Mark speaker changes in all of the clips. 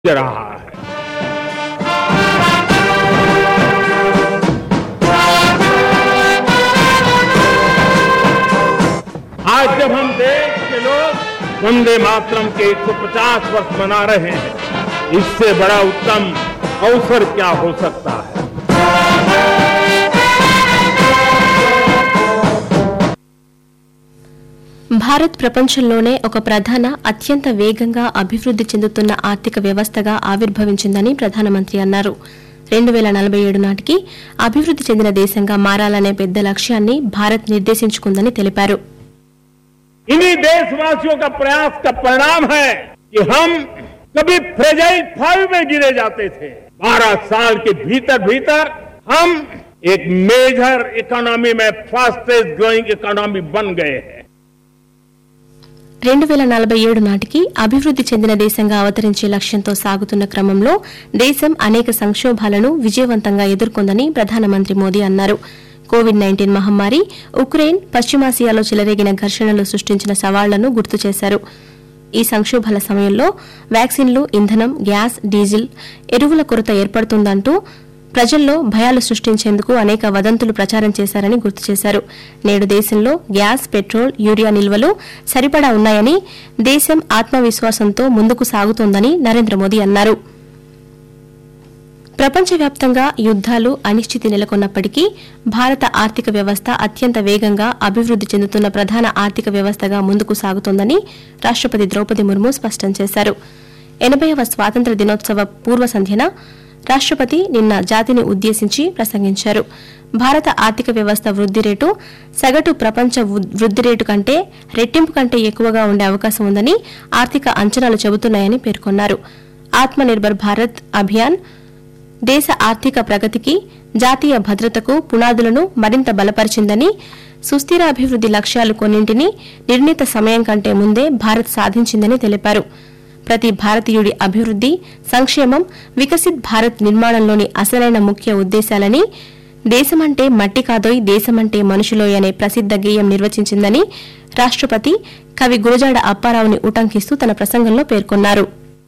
Speaker 1: रहा है आज जब हम देश के लोग वंदे मातरम के 150 वर्ष मना रहे हैं इससे बड़ा उत्तम अवसर क्या हो सकता है
Speaker 2: భారత్ ప్రపంచంలోనే ఒక ప్రధాన అత్యంత వేగంగా అభివృద్ది చెందుతున్న ఆర్థిక వ్యవస్థగా ఆవిర్భవించిందని ప్రధానమంత్రి అన్నారు రెండు వేల నలభై ఏడు నాటికి అభివృద్ది చెందిన దేశంగా మారాలనే పెద్ద లక్ష్యాన్ని భారత్ నిర్దేశించుకుందని తెలిపారు
Speaker 1: इन्हीं देशवासियों का प्रयास का परिणाम है कि हम कभी फ्रेजाइल फाइव में गिरे जाते थे बारह साल के भीतर भीतर हम एक मेजर इकोनॉमी में फास्टेस्ट ग्रोइंग इकोनॉमी बन गए हैं
Speaker 2: రెండు వేల నలభై ఏడు నాటికి అభివృద్ది చెందిన దేశంగా అవతరించే లక్ష్యంతో సాగుతున్న క్రమంలో దేశం అనేక సంక్షోభాలను విజయవంతంగా ఎదుర్కొందని ప్రధానమంత్రి మోదీ అన్నారు కోవిడ్ నైన్టీన్ మహమ్మారి ఉక్రెయిన్ పశ్చిమాసియాలో చెలరేగిన ఘర్షణలు సృష్టించిన సవాళ్లను గుర్తు చేశారు ఈ సంక్షోభాల సమయంలో వ్యాక్సిన్లు ఇంధనం గ్యాస్ డీజిల్ ఎరువుల కొరత ఏర్పడుతుందంటూ ప్రజల్లో భయాలు సృష్టించేందుకు అనేక వదంతులు ప్రచారం చేశారని గుర్తు చేశారు నేడు దేశంలో గ్యాస్ పెట్రోల్ యూరియా నిల్వలు సరిపడా ఉన్నాయని దేశం ఆత్మవిశ్వాసంతో ముందుకు సాగుతోందని నరేంద్ర మోదీ అన్నారు ప్రపంచవ్యాప్తంగా యుద్దాలు అనిశ్చితి నెలకొన్నప్పటికీ భారత ఆర్థిక వ్యవస్థ అత్యంత వేగంగా అభివృద్ది చెందుతున్న ప్రధాన ఆర్థిక వ్యవస్థగా ముందుకు సాగుతోందని రాష్టపతి ద్రౌపది ముర్ము స్పష్టం చేశారు ఎనభైవ స్వాతంత్ర దినోత్సవ పూర్వ సంధ్యన రాష్టపతి నిన్న జాతిని ఉద్దేశించి ప్రసంగించారు భారత ఆర్థిక వ్యవస్థ వృద్ది రేటు సగటు ప్రపంచ వృ- వృద్ది రేటు కంటే రెట్టింపు కంటే ఎక్కువగా ఉండే అవకాశం ఉందని ఆర్థిక అంచనాలు చెబుతున్నాయని పేర్కొన్నారు ఆత్మ నిర్భర్ భారత్ అభియాన్ దేశ ఆర్థిక ప్రగతికి జాతీయ భద్రతకు పునాదులను మరింత బలపరిచిందని సుస్థిర అభివృద్ది లక్ష్యాలు కొన్నింటిని నిర్ణీత సమయం కంటే ముందే భారత్ సాధించిందని తెలిపారు ప్రతి భారతీయుడి అభివృద్ది సంక్షేమం వికసిత్ భారత్ నిర్మాణంలోని అసలైన ముఖ్య ఉద్దేశాలని దేశమంటే మట్టి కాదోయ్ దేశమంటే మనుషులోయ్ అనే ప్రసిద్ద గేయం నిర్వచించిందని రాష్టపతి కవి గురజాడ అప్పారావుని ఉటంకిస్తూ తన ప్రసంగంలో పేర్కొన్నారు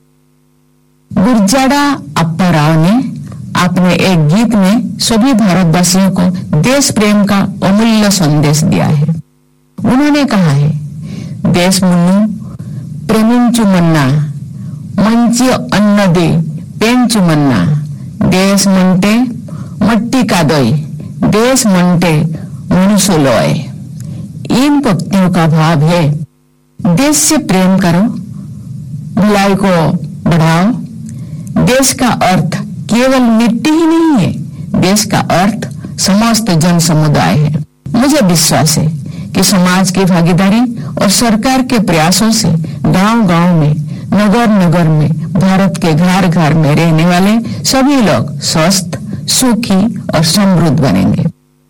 Speaker 3: गुरजाड़ा अप्पा राव ने अपने एक गीत में सभी भारतवासियों को देश प्रेम का अमूल्य संदेश दिया है उन्होंने कहा है देश मुन्नु प्रेमिंचु मन्ना మంచి అన్నది పెంచుమన్నా దేశ్ మంటే మట్టి కాదోయ్ देश मंटे मनुष्यलोय इन पंक्तियों का भाव है देश से प्रेम करो भलाई को बढ़ाओ देश का अर्थ केवल मिट्टी ही नहीं है देश का अर्थ समस्त जन समुदाय है मुझे विश्वास है कि समाज की भागीदारी और सरकार के प्रयासों से गांव गांव में नगर नगर में भारत के घर घर में रहने वाले सभी लोग स्वस्थ सुखी और समृद्ध बनेंगे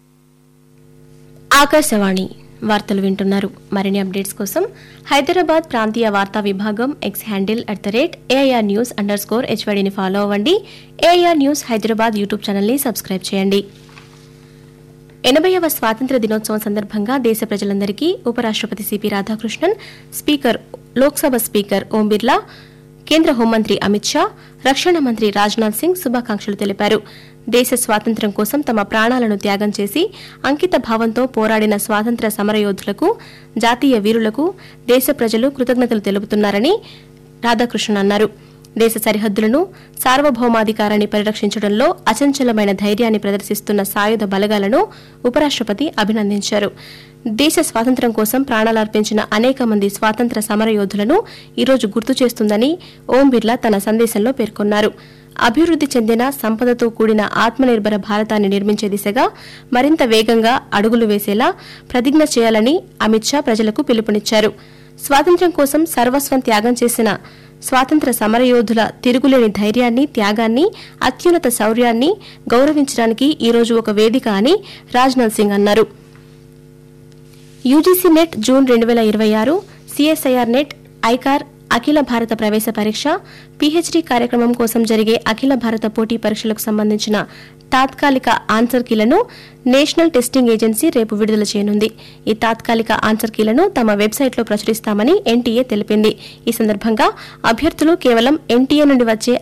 Speaker 2: ఆకాశవాణి వార్తలు వింటున్నారు మరిన్ని అప్డేట్స్ కోసం హైదరాబాద్ ప్రాంతీయ వార్తా విభాగం X handle at the rate AIR news underscore హెచ్వైడిని ఫాలో అవ్వండి ఏఐఆర్ న్యూస్ హైదరాబాద్ యూట్యూబ్ ఛానల్ని సబ్స్క్రైబ్ చేయండి ఎనభైవ స్వాతంత్ర దినోత్సవం సందర్భంగా దేశ ప్రజలందరికీ ఉపరాష్టపతి CP Radhakrishnan speaker Lok Sabha speaker Om Birla కేంద్ర హోంమంత్రి అమిత్ షా రక్షణ మంత్రి రాజ్నాథ్ సింగ్ శుభాకాంక్షలు తెలిపారు దేశ స్వాతంత్ర్యం కోసం తమ ప్రాణాలను త్యాగం చేసి అంకిత భావంతో పోరాడిన స్వాతంత్ర సమరయోధులకు జాతీయ వీరులకు దేశ ప్రజలు కృతజ్ఞతలు తెలుపుతున్నారని రాధాకృష్ణన్ అన్నారు దేశ సరిహద్దులను సార్వభౌమాధికారాన్ని పరిరక్షించడంలో అచంచలమైన ధైర్యాన్ని ప్రదర్శిస్తున్న సాయుధ బలగాలను ఉపరాష్టపతి అభినందించారు దేశ స్వాతంత్ర్యం కోసం ప్రాణాలర్పించిన అనేక మంది స్వాతంత్ర సమరయోధులను ఈరోజు గుర్తు చేస్తుందని ఓం బిర్లా తన సందేశంలో పేర్కొన్నారు అభివృద్ది చెందిన సంపదతో కూడిన ఆత్మనిర్భర భారతాన్ని నిర్మించే దిశగా మరింత వేగంగా అడుగులు వేసేలా ప్రతిజ్ఞ చేయాలని అమిత్ షా ప్రజలకు పిలుపునిచ్చారు స్వాతంత్ర్యం కోసం సర్వస్వం త్యాగం చేసిన స్వాతంత్ర సమరయోధుల తిరుగులేని ధైర్యాన్ని త్యాగాన్ని అత్యున్నత శౌర్యాన్ని గౌరవించడానికి ఈరోజు ఒక వేదిక అని రాజ్నాథ్ సింగ్ అన్నారు యూజీసీ నెట్ జూన్ రెండు వేల ఇరవై ఆరు సిఎస్ఐఆర్ నెట్ ఐకార్ అఖిల భారత ప్రవేశ పరీక్ష పీహెచ్డీ కార్యక్రమం కోసం జరిగే అఖిల భారత పోటీ పరీక్షలకు సంబంధించిన తాత్కాలిక ఆన్సర్ కీలను నేషనల్ టెస్టింగ్ ఏజెన్సీ రేపు విడుదల చేయనుంది ఈ తాత్కాలిక ఆన్సర్ కీలను తమ వెబ్సైట్లో ప్రచురిస్తామని ఎన్టీఏ తెలిపింది ఈ సందర్భంగా అభ్యర్థులు కేవలం ఎన్టీఏ నుండి వచ్చే